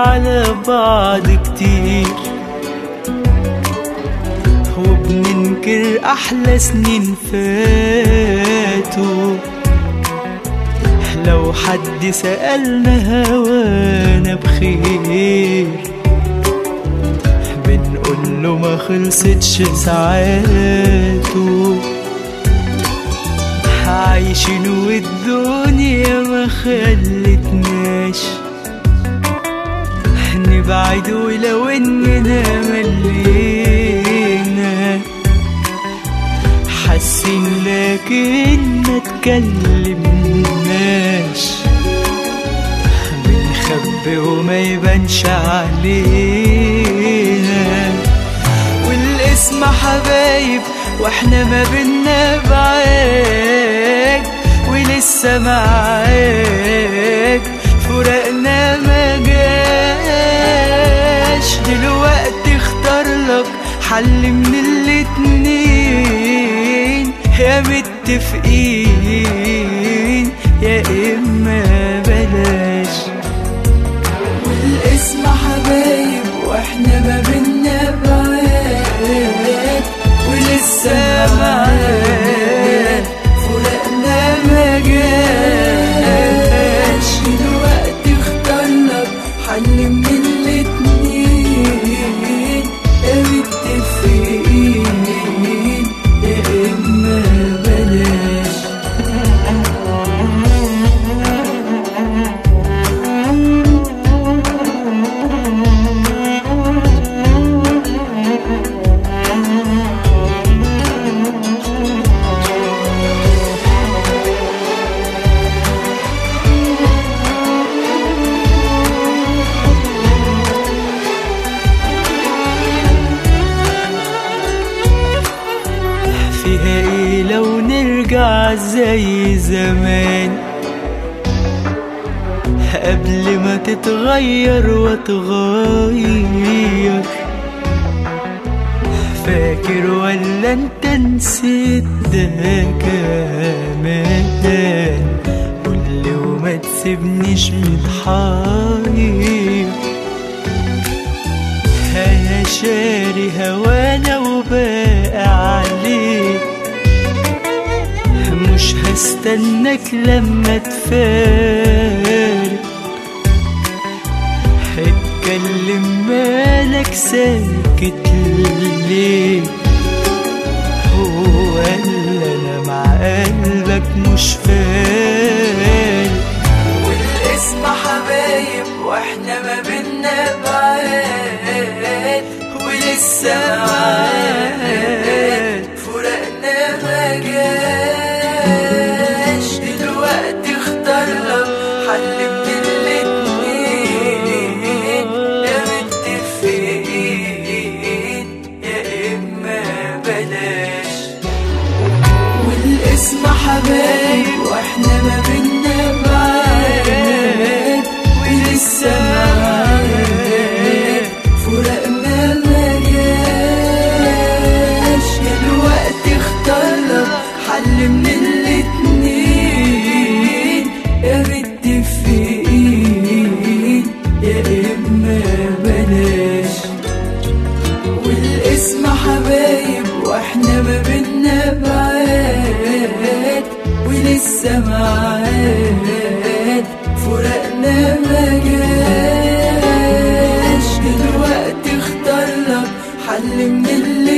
على بعض كتير وبننكر أحلى سنين فاتوا لو حد سألنا هوانا بخير بنقول له ما خلصتش ساعاته عايشين والدنيا ما خلتناش نبعد ولو اننا ملينا حاسين لكن ما تكلمناش بنخبي وما يبانش علينا والاسم حبايب واحنا ما بينا بعاد ولسه معاك فرقنا ما جاش دلوقتي اختار لك حل من الاتنين يا متفقين يا اما بلاش والاسم حبايب واحنا ما بينا بعاد ولسه معاك فرقنا ما جاش دلوقتي اختار لك حل من الاتنين يا متفقين يا اما بلاش فيها ايه لو نرجع زي زمان قبل ما تتغير وتغير فاكر ولا انت نسيت ده كمان قولي وما تسيبنيش متحير انا شاري هوانا وباقي عليك مش هستناك لما تفارق اتكلم مالك ساكت ليه هو اللي انا مع قلبك مش فارق والاسم حبايب واحنا ما بينا بعاد ولسه معاك فرقنا ما جاش دلوقتي اختار لك حل من الاتنين يا متفقين يا اما بلاش والاسم حبايب واحنا ما بينا بعاد ولسه معاك فرقنا ما جاش دلوقتي اختار لك حل من الاتنين يا متفقين يا اما بلاش والاسم حبايب واحنا ما بينا بعاد ولسه معاد فرقنا ما جاش دلوقتي اختار لك حل من اللي